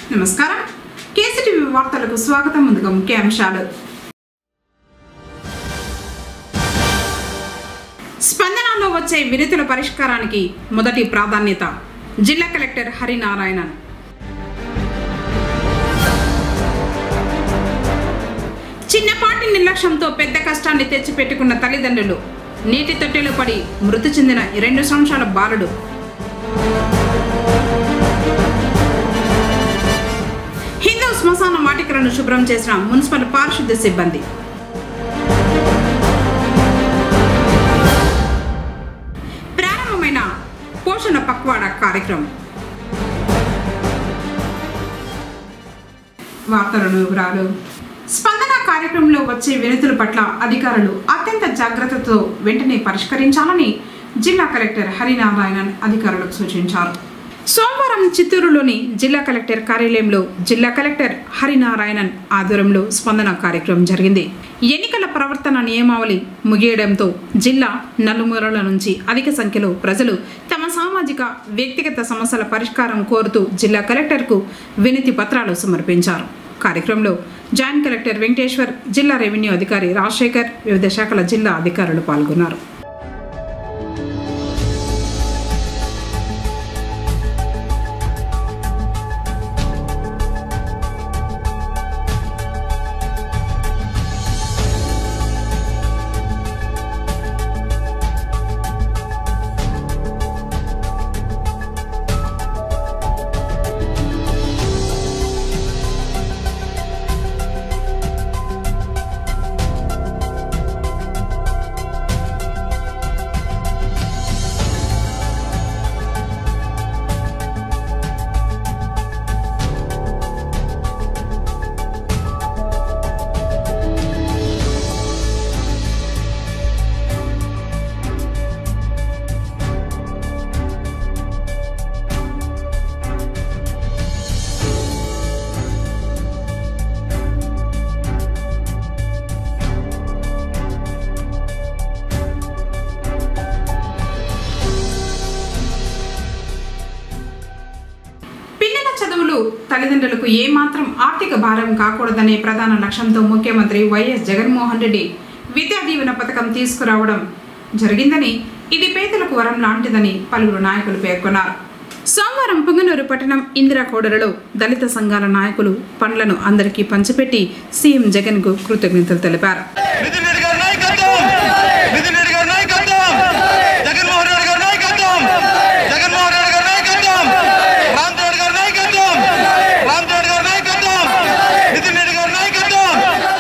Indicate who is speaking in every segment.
Speaker 1: నమస్కారం కేసీటీవీ వార్తలకు స్వాగతం ముందుగా ముఖ్యాంశాలు స్పందనలో వచ్చే వినతుల పరిష్కారానికి మొదటి ప్రాధాన్యత జిల్లా కలెక్టర్ హరినారాయణన్ చిన్నపాటి నిర్లక్ష్యంతో పెద్ద కష్టాన్ని తెచ్చిపెట్టుకున్న తల్లిదండ్రులు నీటి తొట్టెలో పడి మృతి చెందిన రెండు సంవత్సరాల బాలుడు హిందూ శ్మశాన వాటికలను శుభ్రం చేసిన మున్సిపల్ పారిశుద్ధ్య సిబ్బంది ప్రారంభమైన పోషణ పక్వాడ కార్యక్రమం వార్తలను వివరాలు స్పందన కార్యక్రమంలో వచ్చే వినతుల పట్ల అధికారులు అత్యంత జాగ్రత్తతో వెంటనే పరిష్కరించాలని జిల్లా కలెక్టర్ హరినారాయణన్ అధికారులకు సూచించారు సోమవారం చిత్తూరులోని జిల్లా కలెక్టర్ కార్యాలయంలో జిల్లా కలెక్టర్ హరినారాయణన్ ఆధ్వర్యంలో స్పందన కార్యక్రమం జరిగింది ఎన్నికల ప్రవర్తన నియమావళి ముగియడంతో జిల్లా నలుమూలల నుంచి అధిక సంఖ్యలో ప్రజలు తమ సామాజిక వ్యక్తిగత సమస్యల పరిష్కారం కోరుతూ జిల్లా కలెక్టర్కు వినతి పత్రాలు సమర్పించారు కార్యక్రమంలో జాయింట్ కలెక్టర్ వెంకటేశ్వర్ జిల్లా రెవెన్యూ అధికారి రాజశేఖర్ వివిధ శాఖల జిల్లా అధికారులు పాల్గొన్నారు పిల్లల చదువులు తల్లిదండ్రులకు ఏమాత్రం ఆర్థిక భారం కాకూడదనే ప్రధాన లక్ష్యంతో ముఖ్యమంత్రి వైఎస్ జగన్మోహన్ రెడ్డి విద్యా దీవెన పథకం తీసుకురావడం జరిగిందని ఇది పేదలకు వరం లాంటిదని పలువురు నాయకులు పేర్కొన్నారు సోమవారం పుంగనూరు పట్టణం ఇందిరా కోడలలో దళిత సంఘాల నాయకులు పండ్లను అందరికీ పంచిపెట్టి సీఎం జగన్ కు కృతజ్ఞతలు తెలిపారు
Speaker 2: నితిన్ రెడ్డి గారి నాయకత్వం నితిన్ రెడ్డి గారి నాయకత్వం జగన్మోహన్ రెడ్డి గారి నాయకత్వం జగన్మోహన్ రెడ్డి గారి నాయకత్వం రామ్ రెడ్డి గారి నాయకత్వం రామ్ రెడ్డి గారి నాయకత్వం నితిన్ రెడ్డి గారి నాయకత్వం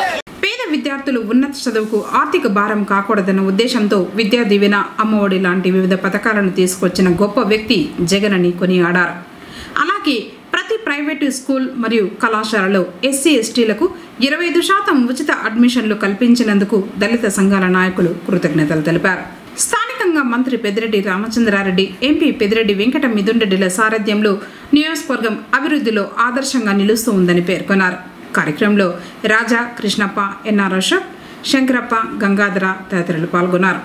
Speaker 1: పేద విద్యార్థులు ఉన్నత చదువుకు ఆర్థిక భారం కాకూడదన్న ఉద్దేశంతో విద్యా దీవెన అమ్మఒడి లాంటి వివిధ పథకాలను తీసుకొచ్చిన గొప్ప వ్యక్తి జగన్ అని కొనియాడారు అలాగే ప్రతి ప్రైవేటు స్కూల్ మరియు కళాశాలలో ఎస్సీ ఎస్టీలకు ఇరవై ఐదు శాతం ఉచిత అడ్మిషన్లు కల్పించినందుకు దళిత సంఘాల నాయకులు కృతజ్ఞతలు తెలిపారు స్థానికంగా మంత్రి పెద్దిరెడ్డి రామచంద్రారెడ్డి ఎంపీ పెద్దిరెడ్డి వెంకట మిథున్ సారథ్యంలో నియోజకవర్గం అభివృద్ధిలో ఆదర్శంగా నిలుస్తూ ఉందని పేర్కొన్నారు కార్యక్రమంలో రాజా కృష్ణప్ప ఎన్ఆర్ అశోక్ శంకరప్ప గంగాధర తదితరులు పాల్గొన్నారు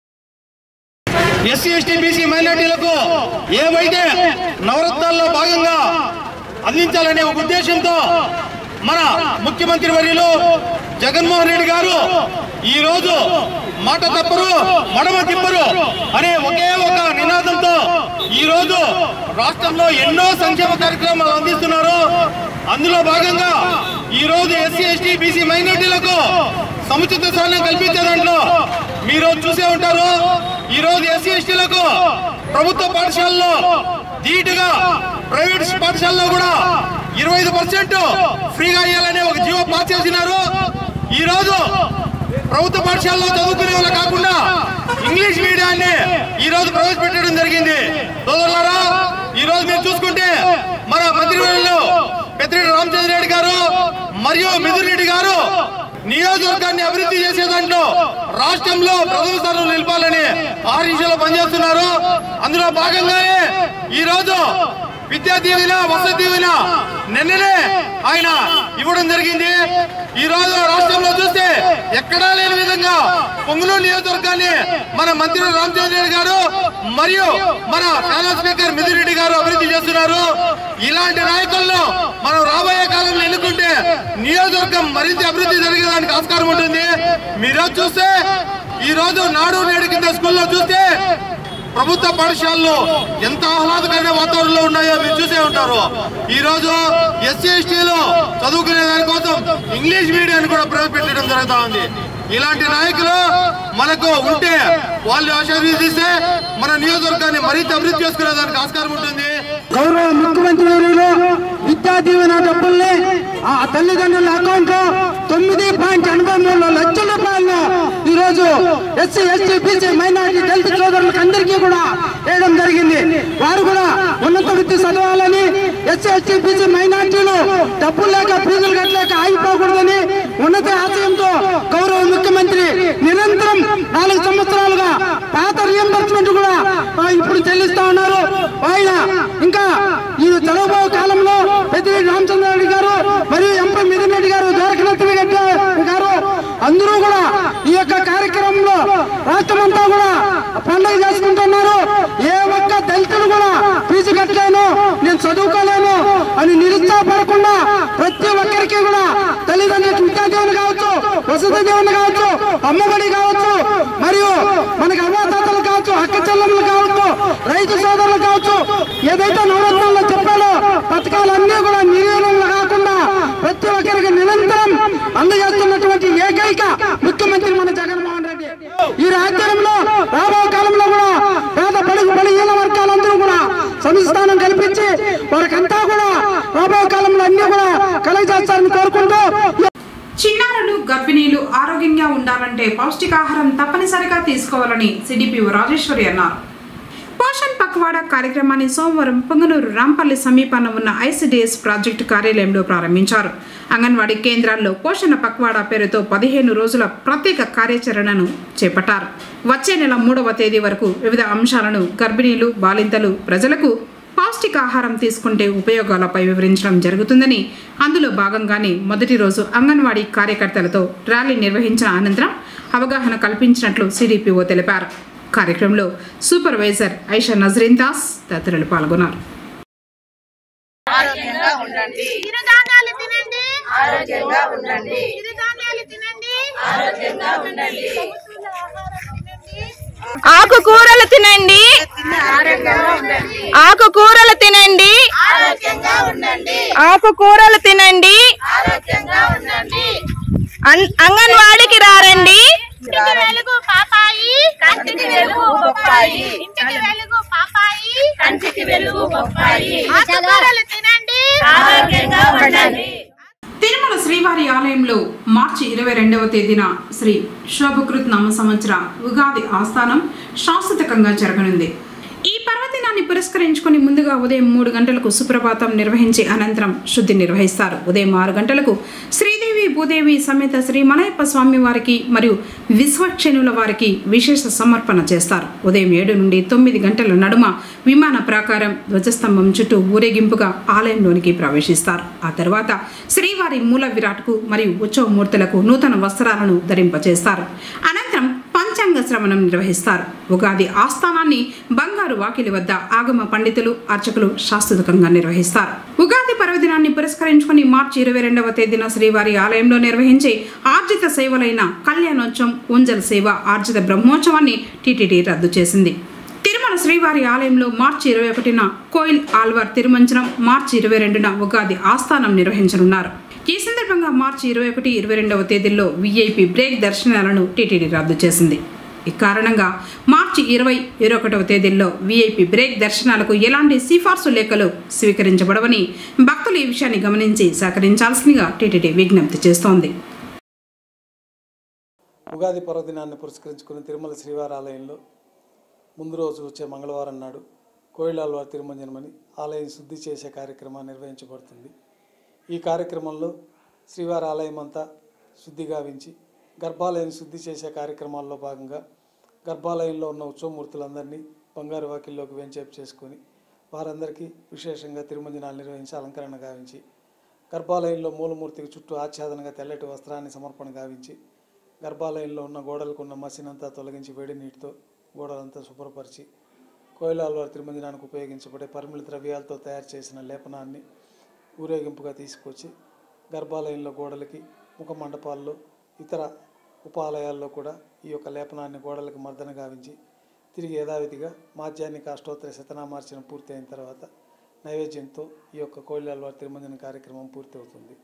Speaker 2: ఎస్సీ ఎస్టీ బీసీ మైనార్టీలకు ఏవైతే నవరత్నాల్లో భాగంగా అందించాలనే ఒక ఉద్దేశంతో మన ముఖ్యమంత్రి వర్యులు జగన్మోహన్ రెడ్డి గారు ఈ రోజు మాట తప్పరు మడమ తిప్పరు అనే ఒకే ఒక నినాదంతో ఈ రోజు రాష్ట్రంలో ఎన్నో సంక్షేమ కార్యక్రమాలు అందిస్తున్నారు అందులో భాగంగా ఈ రోజు ఎస్సీ ఎస్టీ బీసీ మైనార్టీలకు సముచిత స్థానం కల్పించే దాంట్లో మీరు చూసే ఉంటారు ఈ రోజు ఎస్సీ ఎస్టీలకు ప్రభుత్వ పాఠశాలలో ధీటుగా ప్రైవేట్ పాఠశాలలో కూడా ఇరవై ఐదు పర్సెంట్ ఫ్రీగా ఇవ్వాలనే ఒక జీవో పాస్ చేసినారు ఈ రోజు ప్రభుత్వ పాఠశాలలో చదువుకునే వాళ్ళు కాకుండా ఇంగ్లీష్ మీడియాన్ని ఈ రోజు ప్రవేశపెట్టడం జరిగింది సోదరులారా ఈ రోజు మీరు చూసుకుంటే మన మంత్రివర్యులు పెద్దిరెడ్డి రామచంద్ర రెడ్డి గారు మరియు మిథున్ రెడ్డి గారు నియోజకవర్గాన్ని అభివృద్ధి చేసే దాంట్లో రాష్ట్రంలో ప్రథమ స్థానంలో నిలపాలని ఆర్ఈసీలో పనిచేస్తున్నారు అందులో భాగంగానే ఈ రోజు విద్యా దీవెన వసతి దీవెన నిన్ననే ఆయన ఇవ్వడం జరిగింది ఈ రోజు రాష్ట్రంలో చూస్తే ఎక్కడా లేని విధంగా పొంగులూరు నియోజకవర్గాన్ని మన మంత్రి రామచంద్ర రెడ్డి గారు మరియు మన ప్యానల్ స్పీకర్ మిథున్ రెడ్డి గారు అభివృద్ధి చేస్తున్నారు ఇలాంటి నాయకులను మనం రాబోయే కాలంలో ఎన్నుకుంటే నియోజకవర్గం మరింత అభివృద్ధి జరిగేదానికి ఆస్కారం ఉంటుంది మీరు చూస్తే ఈ రోజు నాడు నేడు కింద స్కూల్లో చూస్తే ప్రభుత్వ పాఠశాలలు ఎంత ఆహ్లాదకరమైన వాతావరణంలో ఉన్నాయో మీరు చూసే ఉంటారు ఈ రోజు ఎస్సీ ఎస్టీలు చదువుకునే దానికోసం ఇంగ్లీష్ మీడియాన్ని కూడా ప్రవేశపెట్టడం జరుగుతా ఉంది ఇలాంటి నాయకులు మనకు ఉంటే వాళ్ళు ఆశీర్వదిస్తే మన నియోజకవర్గాన్ని మరింత అభివృద్ధి చేసుకునే దానికి ఆస్కారం ఉంటుంది
Speaker 3: గౌరవ ముఖ్యమంత్రి వర్యులు విద్యా దీవెన డబ్బుల్ని ఆ తల్లిదండ్రుల అకౌంట్ లో తొమ్మిది పాయింట్ ఎనభై మూడు లక్షల రూపాయలను ఈ రోజు ఎస్సీ ఎస్టీ బీసీ మైనారిటీ దళిత సోదరులకు అందరికీ కూడా వేయడం జరిగింది వారు కూడా ఉన్నత విద్య చదవాలని ఎస్సీ ఎస్టీ బీసీ మైనారిటీలు డబ్బులు లేక ఫీజులు కట్టలేక ఆగిపోకూడదని ఉన్నత ఆశయంతో గౌరవ ముఖ్యమంత్రి నిరంతరం నాలుగు సంవత్సరాలుగా పాత రియంబర్స్మెంట్ కూడా ఆ, ఇప్పుడు చెల్లిస్తా ఉన్నారు ఆయన ఇంకా ఈ చదువు కాలంలో పెద్దిరెడ్డి రామచంద్రారెడ్డి గారు మరియు ఎంపీ మిథున్ రెడ్డి గారు ద్వారకనాథ్ రెడ్డి గారు అందరూ కూడా ఈ యొక్క కార్యక్రమంలో రాష్ట్రమంతా కూడా పండుగ చేసుకుంటున్నారు ఏ ఒక్క దళితులు కూడా ఫీజు కట్టలేను నేను చదువుకోలేను అని నిరుత్సాహపడకుండా ప్రతి ఒక్కరికి కూడా తల్లిదండ్రులకు విద్యా దేవుని కావచ్చు వసతి దేవుని కావచ్చు అమ్మఒడి కావచ్చు మరియు మనకి అవ్వాతాతలు కావచ్చు అక్క చెల్లెములు కావచ్చు రైతు సోదరులు కావచ్చు ఏదైతే నవరత్నాల్లో చెప్పాలో పథకాలన్నీ కూడా నిర్వీర్యంగా కాకుండా ప్రతి ఒక్కరికి నిరంతరం అందజేస్తున్నటువంటి ఏకైక ముఖ్యమంత్రి మన జగన్మోహన్ రెడ్డి ఈ రాజ్యాంగంలో రాబో కాలంలో కూడా పేద బడుగు బలహీన వర్గాలందరూ కూడా సంస్థానం కల్పించి వారికంతా కూడా రాబో కాలంలో అన్ని కూడా కలగజేస్తారని కోరుకుంటూ
Speaker 1: చిన్నారులు గర్భిణీలు ఆరోగ్యంగా ఉండాలంటే పౌష్టికాహారం తప్పనిసరిగా తీసుకోవాలని సిడిపిఓ రాజేశ్వరి అన్నారు పోషణ్ పక్వాడా కార్యక్రమాన్ని సోమవారం పొంగనూరు రాంపల్లి సమీపాన ఉన్న ఐసిడిఎస్ ప్రాజెక్టు కార్యాలయంలో ప్రారంభించారు అంగన్వాడీ కేంద్రాల్లో పోషణ పక్వాడా పేరుతో పదిహేను రోజుల ప్రత్యేక కార్యాచరణను చేపట్టారు వచ్చే నెల మూడవ తేదీ వరకు వివిధ అంశాలను గర్భిణీలు బాలింతలు ప్రజలకు పౌష్టికాహారం తీసుకుంటే ఉపయోగాలపై వివరించడం జరుగుతుందని అందులో భాగంగానే మొదటి రోజు అంగన్వాడీ కార్యకర్తలతో ర్యాలీ నిర్వహించిన అనంతరం అవగాహన కల్పించినట్లు సిడిపిఓ తెలిపారు కార్యక్రమంలో సూపర్వైజర్ ఐషా నజరీన్ దాస్ తదితరులు పాల్గొన్నారు
Speaker 4: చిరుధాన్యాలు తినండి ఆరోగ్యంగా ఉండండి చిరుధాన్యాలు తినండి ఆరోగ్యంగా ఉండండి
Speaker 5: ఆకుకూరలు తినండి ఆకుకూరలు తినండి
Speaker 4: ఆరోగ్యంగా ఉండండి
Speaker 5: ఆకుకూరలు తినండి
Speaker 4: ఆరోగ్యంగా ఉండండి
Speaker 5: అన్- అంగన్వాడికి రారండి
Speaker 4: ఇంటికి వెలుగు పాపాయి కంటికి వెలుగు బొప్పాయి ఇంటికి వెలుగు పాపాయి కంటికి వెలుగు బొప్పాయి ఆకుకూరలు తినండి ఆరోగ్యంగా ఉండండి
Speaker 1: తిరుమల శ్రీవారి ఆలయంలో మార్చి ఇరవై రెండవ తేదీన శ్రీ శోభకృత్ నామ సంవత్సర ఉగాది ఆస్థానం శాశ్వతకంగా జరగనుంది ఈ పర్వదినాన్ని పురస్కరించుకొని ముందుగా ఉదయం మూడు గంటలకు సుప్రభాతం నిర్వహించి అనంతరం శుద్ధి నిర్వహిస్తారు ఉదయం ఆరు గంటలకు శ్రీదేవి భూదేవి సమేత శ్రీ మలయప్ప స్వామి వారికి మరియు విశ్వక్షణుల వారికి విశేష సమర్పణ చేస్తారు ఉదయం ఏడు నుండి తొమ్మిది గంటల నడుమ విమాన ప్రాకారం ధ్వజస్తంభం చుట్టూ ఊరేగింపుగా ఆలయంలోనికి ప్రవేశిస్తారు ఆ తర్వాత శ్రీవారి మూల విరాట్కు మరియు ఉత్సవమూర్తులకు నూతన వస్త్రాలను ధరింపచేస్తారు అనంతరం పంచాంగ శ్రవణం నిర్వహిస్తారు ఉగాది ఆస్థానాన్ని బంగారు వాకిలి వద్ద ఆగమ పండితులు అర్చకులు శాస్త్రకంగా నిర్వహిస్తారు ఉగాది పర్వదినాన్ని పురస్కరించుకుని మార్చి ఇరవై రెండవ తేదీన శ్రీవారి ఆలయంలో నిర్వహించే ఆర్జిత సేవలైన కళ్యాణోత్సవం ఉంజల్ సేవ ఆర్జిత బ్రహ్మోత్సవాన్ని టీటీడీ రద్దు చేసింది తిరుమల శ్రీవారి ఆలయంలో మార్చి ఇరవై ఒకటిన కోయిల్ ఆల్వార్ తిరుమంచనం మార్చి ఇరవై రెండున ఉగాది ఆస్థానం నిర్వహించనున్నారు ఈ సందర్భంగా మార్చి ఇరవై ఒకటి ఇరవై రెండవ తేదీల్లో విఐపి బ్రేక్ దర్శనాలను టీటీడీ రద్దు చేసింది ఈ కారణంగా మార్చి ఇరవై ఇరవై ఒకటవ తేదీల్లో విఐపి బ్రేక్ దర్శనాలకు ఎలాంటి సిఫార్సు లేఖలు స్వీకరించబడవని భక్తులు ఈ విషయాన్ని గమనించి సహకరించాల్సిందిగా టీటీడీ విజ్ఞప్తి చేస్తోంది
Speaker 6: ఉగాది పర్వదినాన్ని పురస్కరించుకుని తిరుమల శ్రీవారి ఆలయంలో ముందు రోజు వచ్చే మంగళవారం నాడు కోయిలాల్వారి తిరుమంజనమని ఆలయం శుద్ధి చేసే కార్యక్రమం నిర్వహించబడుతుంది ఈ కార్యక్రమంలో శ్రీవారి ఆలయం అంతా శుద్ధి గావించి గర్భాలయం శుద్ధి చేసే కార్యక్రమాల్లో భాగంగా గర్భాలయంలో ఉన్న ఉత్సవమూర్తులందరినీ బంగారు వాకిల్లోకి వెంచేపు చేసుకొని వారందరికీ విశేషంగా తిరుమంజనాలు నిర్వహించి అలంకరణ గావించి గర్భాలయంలో మూలమూర్తికి చుట్టూ ఆచ్ఛాదనగా తెల్లటి వస్త్రాన్ని సమర్పణ గావించి గర్భాలయంలో ఉన్న గోడలకు ఉన్న మసినంతా తొలగించి వేడి నీటితో గోడలంతా శుభ్రపరిచి కోయిలాల్వారి తిరుమంజనానికి ఉపయోగించబడే పరిమళ ద్రవ్యాలతో తయారు చేసిన లేపనాన్ని ఊరేగింపుగా తీసుకొచ్చి గర్భాలయంలో గోడలకి ముఖ మండపాల్లో ఇతర ఉపాలయాల్లో కూడా ఈ యొక్క లేపనాన్ని గోడలకు మర్దన గావించి తిరిగి యథావిధిగా మాధ్యాన్నిక అష్టోత్తర శతనామార్చన పూర్తి అయిన తర్వాత నైవేద్యంతో ఈ యొక్క కోయిలాల్వారి తిరుమంజన కార్యక్రమం పూర్తి అవుతుంది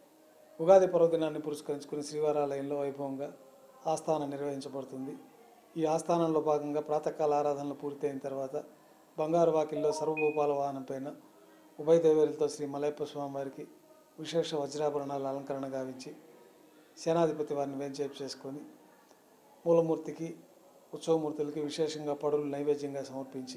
Speaker 6: ఉగాది పర్వదినాన్ని పురస్కరించుకుని శ్రీవారాలయంలో వైభవంగా ఆస్థానం నిర్వహించబడుతుంది ఈ ఆస్థానంలో భాగంగా ప్రాతకాల ఆరాధనలు పూర్తయిన తర్వాత బంగారు వాకిల్లో సర్వభూపాల వాహనం పైన ఉభయ దేవేరులతో శ్రీ మలయప్ప స్వామి వారికి విశేష వజ్రాభరణాల అలంకరణ గావించి సేనాధిపతి వారిని వేంచేపు చేసుకొని మూలమూర్తికి ఉత్సవమూర్తులకి విశేషంగా పడులు నైవేద్యంగా సమర్పించి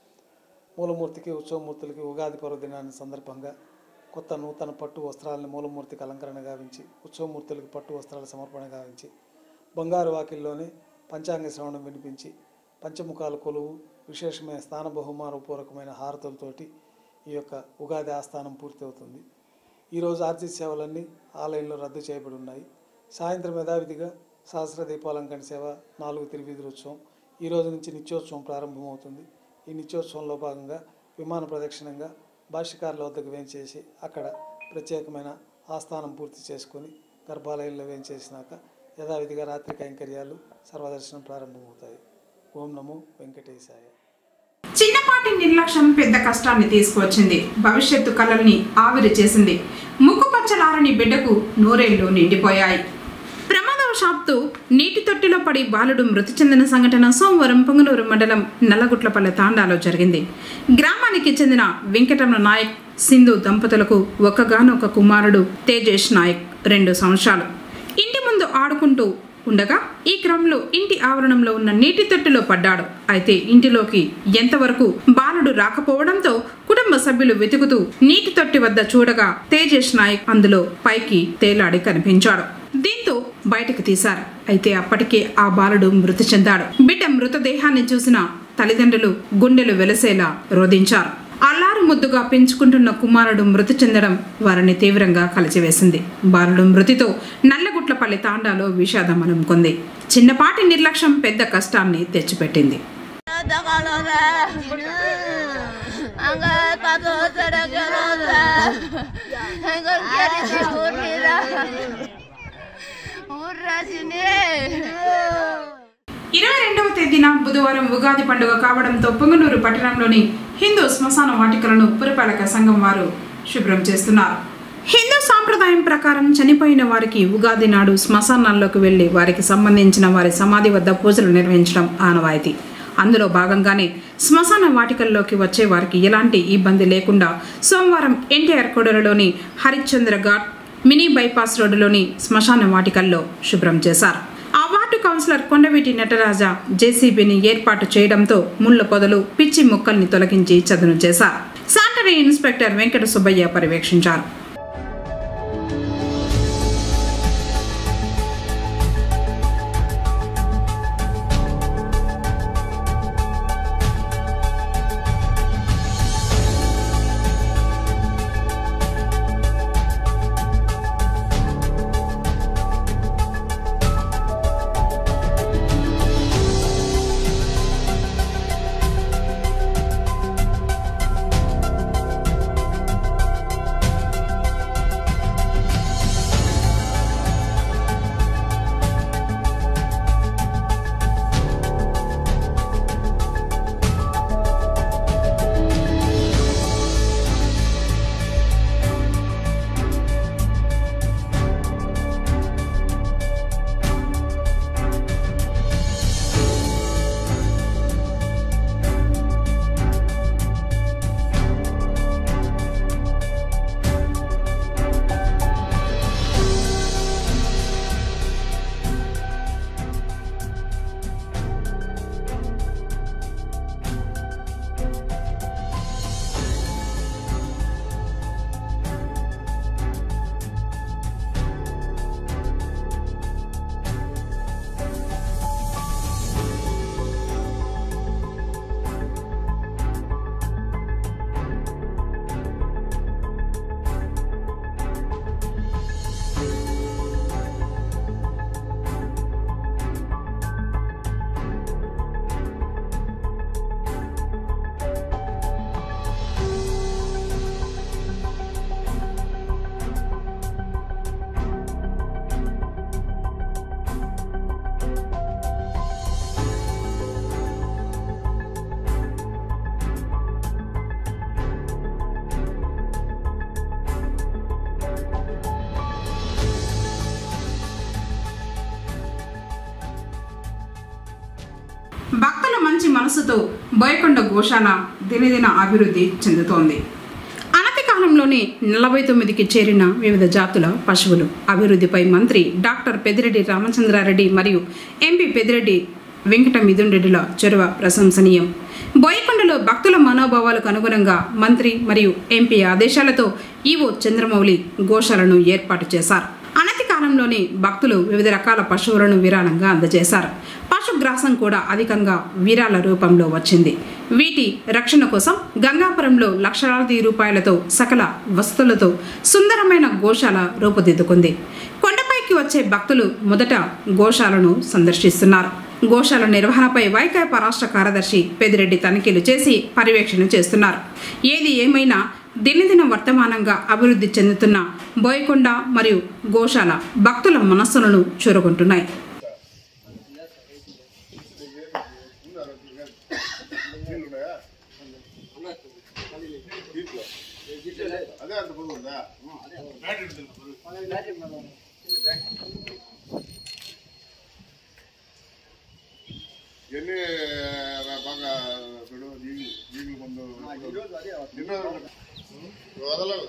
Speaker 6: మూలమూర్తికి ఉత్సవమూర్తులకి ఉగాది పర్వదినాన్ని సందర్భంగా కొత్త నూతన పట్టు వస్త్రాలను మూలమూర్తికి అలంకరణ గావించి ఉత్సవమూర్తులకి పట్టు వస్త్రాల సమర్పణ గావించి బంగారు వాకిల్లోనే పంచాంగ శ్రవణం వినిపించి పంచముఖాల కొలువు విశేషమైన స్థాన బహుమానపూర్వకమైన హారతులతోటి ఈ యొక్క ఉగాది ఆస్థానం పూర్తి అవుతుంది ఈరోజు ఆర్జీ సేవలన్నీ ఆలయంలో రద్దు చేయబడి ఉన్నాయి సాయంత్రం యథావిధిగా సహస్ర దీపాలంకరణ సేవ నాలుగు తిరువీధుల ఉత్సవం ఈ రోజు నుంచి నిత్యోత్సవం ప్రారంభమవుతుంది ఈ నిత్యోత్సవంలో భాగంగా విమాన ప్రదక్షిణంగా భాష్యకారుల వద్దకు వేంచేసి అక్కడ ప్రత్యేకమైన ఆస్థానం పూర్తి చేసుకొని గర్భాలయంలో వేంచేసినాక యథావిధిగా రాత్రి కైంకర్యాలు సర్వదర్శనం ప్రారంభమవుతాయి ఓం నమో వెంకటేశాయ
Speaker 1: చిన్నపాటి నిర్లక్ష్యం పెద్ద కష్టాన్ని తీసుకువచ్చింది భవిష్యత్తు కలల్ని ఆవిరి చేసింది ముక్కు పచ్చలారని బిడ్డకు నూరేళ్లు నిండిపోయాయి ప్రమాదవశాత్తు నీటి తొట్టిలో పడి బాలుడు మృతి చెందిన సంఘటన సోమవారం పొంగనూరు మండలం నల్లగుట్లపల్లె తాండాలో జరిగింది గ్రామానికి చెందిన వెంకటరమణ నాయక్ సింధు దంపతులకు ఒక్కగానొక్క కుమారుడు తేజేష్ నాయక్ రెండు సంవత్సరాలు ఇంటి ముందు ఆడుకుంటూ ఉండగా ఈ క్రమంలో ఇంటి ఆవరణంలో ఉన్న నీటి తొట్టిలో పడ్డాడు అయితే ఇంటిలోకి ఎంతవరకు బాలుడు రాకపోవడంతో కుటుంబ సభ్యులు వెతుకుతూ నీటి తొట్టి వద్ద చూడగా తేజేష్ నాయక్ అందులో పైకి తేలాడి కనిపించాడు దీంతో బయటకు తీశారు అయితే అప్పటికే ఆ బాలుడు మృతి చెందాడు బిడ్డ మృతదేహాన్ని చూసిన తల్లిదండ్రులు గుండెలు వెలసేలా రోధించారు అల్లారు ముద్దుగా పెంచుకుంటున్న కుమారుడు మృతి చెందడం వారిని తీవ్రంగా కలిచివేసింది బాలుడు మృతితో నల్లగుట్లపల్లి తాండాలో విషాదం అనుకుంది చిన్నపాటి నిర్లక్ష్యం పెద్ద కష్టాన్ని తెచ్చిపెట్టింది ఇరవై రెండవ తేదీన బుధవారం ఉగాది పండుగ కావడంతో పొంగనూరు పట్టణంలోని హిందూ శ్మశాన వాటికలను పురపాలక సంఘం వారు శుభ్రం చేస్తున్నారు హిందూ సాంప్రదాయం ప్రకారం చనిపోయిన వారికి ఉగాది నాడు శ్మశానాల్లోకి వెళ్లి వారికి సంబంధించిన వారి సమాధి వద్ద పూజలు నిర్వహించడం ఆనవాయితీ అందులో భాగంగానే శ్మశాన వాటికల్లోకి వచ్చే వారికి ఎలాంటి ఇబ్బంది లేకుండా సోమవారం ఎన్టీఆర్ కోడలలోని హరిశ్చంద్ర ఘాట్ మినీ బైపాస్ రోడ్డులోని శ్మశాన వాటికల్లో శుభ్రం చేశారు ఆ వార్డు కౌన్సిలర్ కొండవీటి నటరాజ జేసీబీని ఏర్పాటు చేయడంతో ముళ్ళ పొదలు పిచ్చి మొక్కల్ని తొలగించి చదును చేశారు శానిటరీ ఇన్స్పెక్టర్ వెంకట సుబ్బయ్య పర్యవేక్షించారు మనస్సుతో బోయకొండ గోశాల దినదిన అభివృద్ధి చెందుతోంది అనతి కాలంలోనే నలభై తొమ్మిదికి చేరిన వివిధ జాతుల పశువులు అభివృద్ధిపై మంత్రి డాక్టర్ పెదిరెడ్డి రామచంద్రారెడ్డి మరియు ఎంపీ పెదిరెడ్డి వెంకట మిథున్ రెడ్డిల చొరవ ప్రశంసనీయం బోయకొండలో భక్తుల మనోభావాలకు అనుగుణంగా మంత్రి మరియు ఎంపీ ఆదేశాలతో ఈవో చంద్రమౌళి గోశాలను ఏర్పాటు చేశారు అనతి కాలంలోనే భక్తులు వివిధ రకాల పశువులను విరాళంగా అందజేశారు పశుగ్రాసం కూడా అధికంగా విరాళ రూపంలో వచ్చింది వీటి రక్షణ కోసం గంగాపురంలో లక్షలాది రూపాయలతో సకల వస్తువులతో సుందరమైన గోశాల రూపుదిద్దుకుంది కొండపైకి వచ్చే భక్తులు మొదట గోశాలను సందర్శిస్తున్నారు గోశాల నిర్వహణపై వైకాపా రాష్ట్ర కార్యదర్శి పెదిరెడ్డి తనిఖీలు చేసి పర్యవేక్షణ చేస్తున్నారు ఏది ఏమైనా దినదిన వర్తమానంగా అభివృద్ధి చెందుతున్న బోయకొండ మరియు గోశాల భక్తుల మనస్సులను చూరుకుంటున్నాయి
Speaker 7: ఎన్ని బాగా చూడు నీళ్ళు నీళ్ళు ముందు నిన్న వదలవు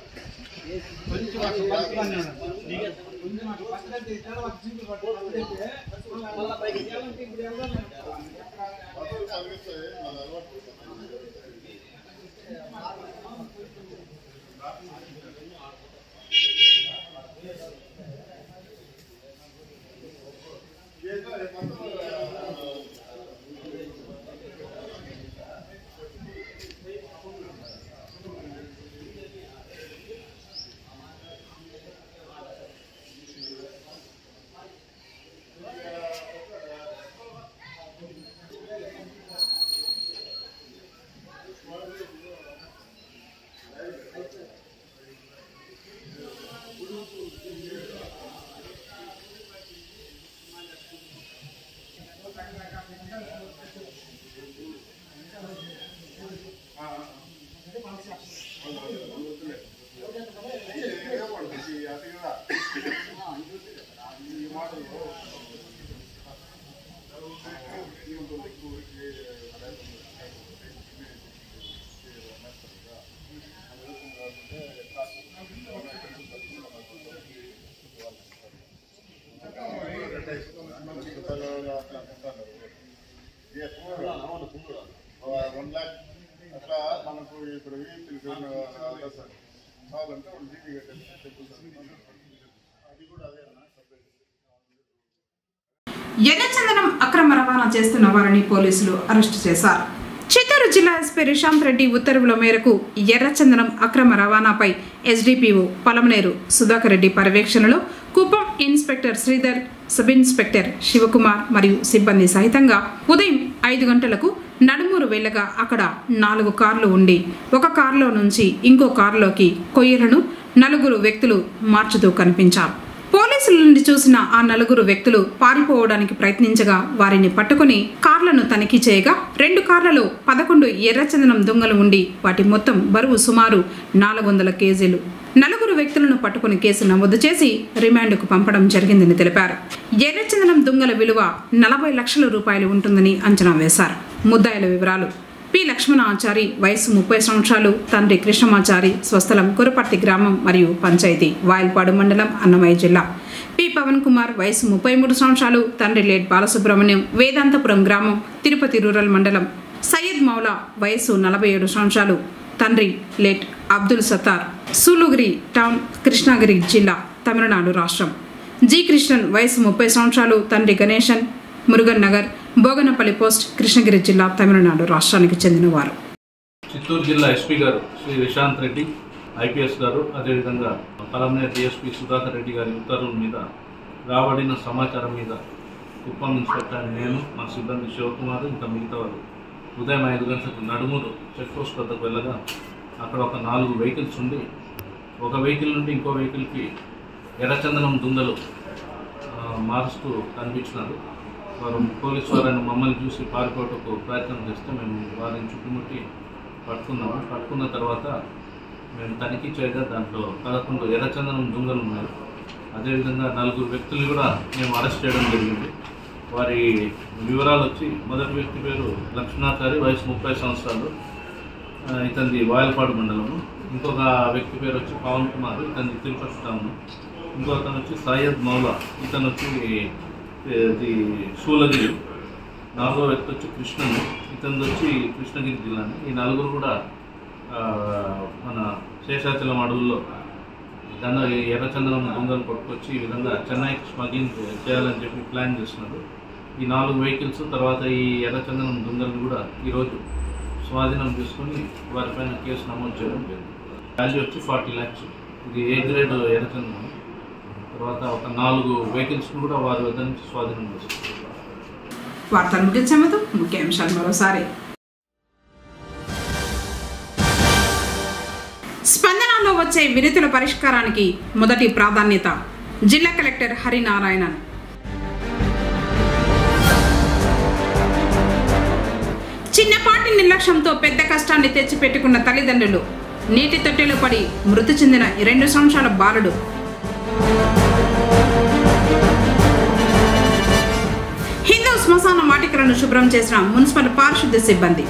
Speaker 7: వన్ ల్యాక్ అట్లా మనకు ఇప్పుడు కావాలంటే ఒక జీబీ కట్టేసి అది కూడా అదే అన్న సపరేట్
Speaker 1: ఎర్రచందనం అక్రమ రవాణా చేస్తున్న వారిని పోలీసులు అరెస్టు చేశారు చిత్తూరు జిల్లా ఎస్పీ రిషాంత్ రెడ్డి ఉత్తర్వుల మేరకు ఎర్రచందనం అక్రమ రవాణాపై ఎస్డిపిఓ పలమనేరు సుధాకర్ రెడ్డి పర్యవేక్షణలో Kuppam inspector Sridhar sub inspector Sivakumar మరియు సిబ్బంది సహితంగా ఉదయం ఐదు గంటలకు నడుమూరు వెళ్ళగా అక్కడ నాలుగు కార్లు ఉండి ఒక కారులో నుంచి ఇంకో కారులోకి కొయ్యలను నలుగురు వ్యక్తులు మార్చుతూ కనిపించారు పోలీసుల నుండి చూసిన ఆ నలుగురు వ్యక్తులు పారిపోవడానికి ప్రయత్నించగా వారిని పట్టుకుని కార్లను తనిఖీ చేయగా రెండు కార్లలో పదకొండు ఎర్రచందనం దొంగలు ఉండి వాటి మొత్తం బరువు సుమారు నాలుగు వందల కేజీలు నలుగురు వ్యక్తులను పట్టుకుని కేసు నమోదు చేసి రిమాండ్కు పంపడం జరిగిందని తెలిపారు ఎర్రచందనం దొంగల విలువ నలభై లక్షల రూపాయలు ఉంటుందని అంచనా వేశారు ముద్దాయిల వివరాలు పి లక్ష్మణాచారి వయసు ముప్పై సంవత్సరాలు తండ్రి కృష్ణమాచారి స్వస్థలం కురపర్తి గ్రామం మరియు పంచాయతీ వాయల్పాడు మండలం అన్నమయ్య జిల్లా పి పవన్ కుమార్ వయసు ముప్పై మూడు సంవత్సరాలు తండ్రి లేట్ బాలసుబ్రహ్మణ్యం వేదాంతపురం గ్రామం తిరుపతి రూరల్ మండలం సయ్యద్ మౌలా వయసు నలభై ఏడు సంవత్సరాలు తండ్రి లేట్ అబ్దుల్ సత్తార్ సూలుగిరి టౌన్ కృష్ణగిరి జిల్లా తమిళనాడు రాష్ట్రం జి కృష్ణన్ వయసు ముప్పై సంవత్సరాలు తండ్రి గణేశన్ మురుగన్ నగర్ బోగనపల్లి పోస్ట్ కృష్ణగిరి జిల్లా తమిళనాడు రాష్ట్రానికి చెందినవారు
Speaker 8: చిత్తూరు జిల్లా ఎస్పీ గారు శ్రీ విశాంత్ రెడ్డి ఐపీఎస్ గారు అదేవిధంగా పలమనేరు డిఎస్పీ సుధాకర్ రెడ్డి గారి ఉత్తర్వుల మీద రాబడిన సమాచారం మీద కుప్పం ఇన్స్పెక్టర్ నేను మా సిబ్బంది శివకుమార్ ఇంకా మిగతా వారు ఉదయం ఐదు గంటలకు నడుమూరు చెక్ పోస్ట్ వద్దకు వెళ్ళగా అక్కడ ఒక నాలుగు వెహికల్స్ ఉండి ఒక వెహికల్ నుండి ఇంకో వెహికల్కి ఎర్రచందనం దుందలు ఆ, మారుస్తూ కనిపించినారు వారు పోలీసు వారిని మమ్మల్ని చూసి పారిపోవటకు ప్రయత్నం చేస్తే మేము వారిని చుట్టుముట్టి పట్టుకున్నాము పట్టుకున్న తర్వాత మేము తనిఖీ చేయగా దాంట్లో పదకొండు ఎర్రచందనం దొంగలు ఉన్నారు అదేవిధంగా నలుగురు వ్యక్తులు కూడా మేము అరెస్ట్ చేయడం జరిగింది వారి వివరాలు వచ్చి మొదటి వ్యక్తి పేరు లక్ష్మణాచారి వయసు ముప్పై సంవత్సరాలు ఆ, ఇతనిది వాయలపాడు మండలము ఇంకొక వ్యక్తి పేరు వచ్చి పవన్ కుమార్ ఇతని తిరుపతి టౌన్ ఇంకో అతను వచ్చి సయ్యద్ మౌలా ఇతను వచ్చి ఇది షూలగిరి నాలుగో వ్యక్తి వచ్చి కృష్ణను ఇతను వచ్చి కృష్ణగిరి జిల్లాని ఈ నలుగురు కూడా ఆ, మన శేషాచలం అడవుల్లో దండ ఎర్రచందనం దొంగలు పట్టుకొచ్చి ఈ విధంగా చెన్నైకి స్మగ్లింగ్ చేయాలని చెప్పి ప్లాన్ చేస్తున్నారు ఈ నాలుగు వెహికల్స్ తర్వాత ఈ ఎర్రచందనం దొంగలను కూడా ఈరోజు స్వాధీనం చేసుకొని వారిపైన కేసు నమోదు చేయడం జరిగింది వాల్యూ వచ్చి ఫార్టీ ల్యాక్స్ ఇది ఏ గ్రేడ్ ఎర్రచందనం తర్వాత ఒక నాలుగు వెహికల్స్ను కూడా వారి వద్ద నుంచి స్వాధీనం చేసుకున్నారు
Speaker 1: వార్తలు ముగించే ముందు ముఖ్యాంశాలు మరోసారి స్పందనలో వచ్చే వినతుల పరిష్కారానికి మొదటి ప్రాధాన్యత జిల్లా కలెక్టర్ హరినారాయణన్ చిన్నపాటి నిర్లక్ష్యంతో పెద్ద కష్టాన్ని తెచ్చిపెట్టుకున్న తల్లిదండ్రులు నీటి తొట్టెలో పడి మృతి చెందిన రెండు సంవత్సరాల బాలుడు హిందూ శ్మశాన వాటికలను శుభ్రం చేసిన మున్సిపల్ పారిశుద్ధ్య సిబ్బంది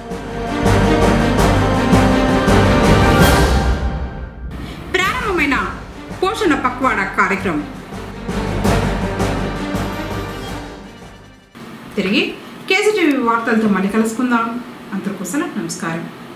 Speaker 1: ప్రారంభమైన పోషణ పక్వాడ కార్యక్రమం తిరిగి కేసీటీవీ వార్తలతో మళ్ళీ కలుసుకుందాం అంతకు నమస్కారం